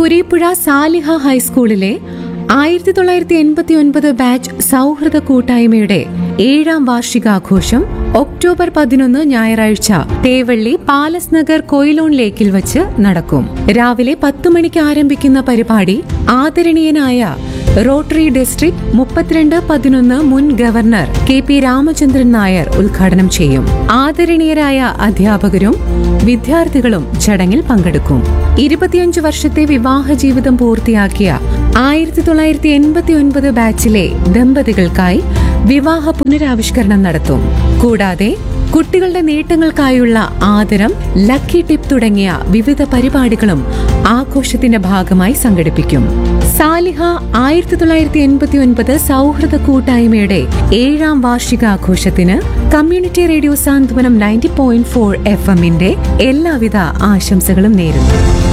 കുരീപ്പുഴ സാലിഹ ഹൈസ്കൂളിലെ ആയിരത്തി തൊള്ളായിരത്തി എൺപത്തി ഒൻപത് ബാച്ച് സൗഹൃദ കൂട്ടായ്മയുടെ ഏഴാം വാർഷികാഘോഷം ഒക്ടോബർ പതിനൊന്ന് ഞായറാഴ്ച തേവള്ളി പാലസ് നഗർ കൊയിലോൺ ലേക്കിൽ വച്ച് നടക്കും രാവിലെ പത്തു മണിക്ക് ആരംഭിക്കുന്ന പരിപാടി ആദരണീയനായ റോട്ടറി ഡിസ്ട്രിക്ട് മുപ്പത്തിരണ്ട് പതിനൊന്ന് മുൻ governor K P Ramachandran Nair ഉദ്ഘാടനം ചെയ്യും ആദരണീയരായ അധ്യാപകരും വിദ്യാർത്ഥികളും ചടങ്ങിൽ പങ്കെടുക്കും ഇരുപത്തിയഞ്ച് വർഷത്തെ വിവാഹ ജീവിതം പൂർത്തിയാക്കിയ ആയിരത്തി തൊള്ളായിരത്തി എൺപത്തി ഒൻപത് ബാച്ചിലെ ദമ്പതികൾക്കായി വിവാഹ പുനരാവിഷ്കരണം നടത്തും കൂടാതെ കുട്ടികളുടെ നേട്ടങ്ങൾക്കായുള്ള ആദരം ലക്കി ടിപ്പ് തുടങ്ങിയ വിവിധ പരിപാടികളും ആഘോഷത്തിന്റെ ഭാഗമായി സംഘടിപ്പിക്കും സാലിഹ ആയിരത്തി തൊള്ളായിരത്തി എൺപത്തി ഒൻപത് സൗഹൃദ കൂട്ടായ്മയുടെ ഏഴാം വാർഷികാഘോഷത്തിന് community radio Santhwanam ninety point four F എമ്മിന്റെ എല്ലാവിധ ആശംസകളും നേരുന്നു